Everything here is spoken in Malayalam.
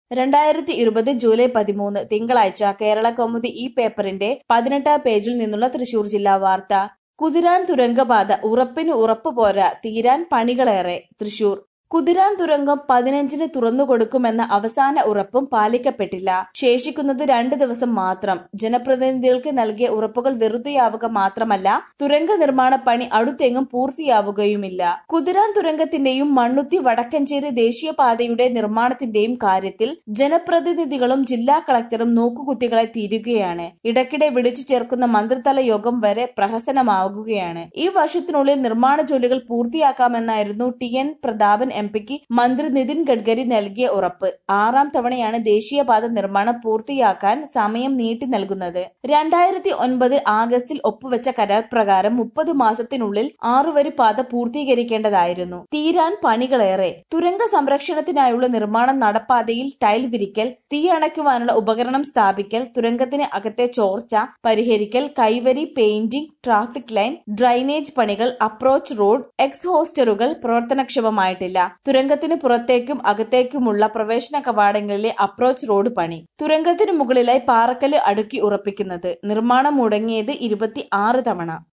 രണ്ടായിരത്തി ഇരുപത് ജൂലൈ പതിമൂന്ന് തിങ്കളാഴ്ച കേരള കൗമുദി ഈ പേപ്പറിന്റെ പതിനെട്ടാം പേജിൽ നിന്നുള്ള തൃശൂർ ജില്ലാ വാർത്ത കുതിരാൻ തുരങ്കപാത ഉറപ്പിന് ഉറപ്പ് പോരാ തീരാൻ പണികളേറെ തൃശൂർ കുതിരാൻ തുരങ്കം പതിനഞ്ചിന് തുറന്നുകൊടുക്കുമെന്ന അവസാന ഉറപ്പും പാലിക്കപ്പെട്ടില്ല ശേഷിക്കുന്നത് രണ്ട് ദിവസം മാത്രം ജനപ്രതിനിധികൾക്ക് നൽകിയ ഉറപ്പുകൾ വെറുതെയാവുക മാത്രമല്ല തുരങ്ക നിർമ്മാണ പണി അടുത്തെങ്ങും പൂർത്തിയാവുകയുമില്ല കുതിരാൻ തുരങ്കത്തിന്റെയും മണ്ണുത്തി വടക്കഞ്ചേരി ദേശീയപാതയുടെ നിർമ്മാണത്തിന്റെയും കാര്യത്തിൽ ജനപ്രതിനിധികളും ജില്ലാ കളക്ടറും നോക്കുകുത്തികളെ തീരുകയാണ് ഇടയ്ക്കിടെ വിളിച്ചു ചേർക്കുന്ന മന്ത്രിതല യോഗം വരെ പ്രഹസനമാവുകയാണ് ഈ വർഷത്തിനുള്ളിൽ നിർമ്മാണ ജോലികൾ പൂർത്തിയാക്കാമെന്നായിരുന്നു ടി എൻ പ്രതാപൻ എം പിക്ക് മന്ത്രി നിതിൻ ഗഡ്കരി നൽകിയ ഉറപ്പ് ആറാം തവണയാണ് ദേശീയപാത നിർമ്മാണം പൂർത്തിയാക്കാൻ സമയം നീട്ടി നൽകുന്നത് രണ്ടായിരത്തി ഒൻപത് ആഗസ്റ്റിൽ ഒപ്പുവെച്ച കരാർ പ്രകാരം മുപ്പത് മാസത്തിനുള്ളിൽ ആറുവരി പാത പൂർത്തീകരിക്കേണ്ടതായിരുന്നു തീരാൻ പണികളേറെ തുരങ്ക സംരക്ഷണത്തിനായുള്ള നിർമ്മാണം നടപ്പാതയിൽ ടൈൽ വിരിക്കൽ തീ അണയ്ക്കുവാനുള്ള ഉപകരണം സ്ഥാപിക്കൽ തുരങ്കത്തിന് അകത്തെ ചോർച്ച പരിഹരിക്കൽ കൈവരി പെയിന്റിംഗ് ട്രാഫിക് ലൈൻ ഡ്രൈനേജ് പണികൾ അപ്രോച്ച് റോഡ് എക്സ്ഹോസ്റ്ററുകൾ പ്രവർത്തനക്ഷമമായിട്ടില്ല തുരങ്കത്തിന് പുറത്തേക്കും അകത്തേക്കുമുള്ള പ്രവേശന കവാടങ്ങളിലെ അപ്രോച്ച് റോഡ് പണി തുരങ്കത്തിന് മുകളിലായി പാറക്കല്ല് അടുക്കി ഉറപ്പിക്കുന്നത് നിർമ്മാണം മുടങ്ങിയത് ഇരുപത്തി ആറ് തവണ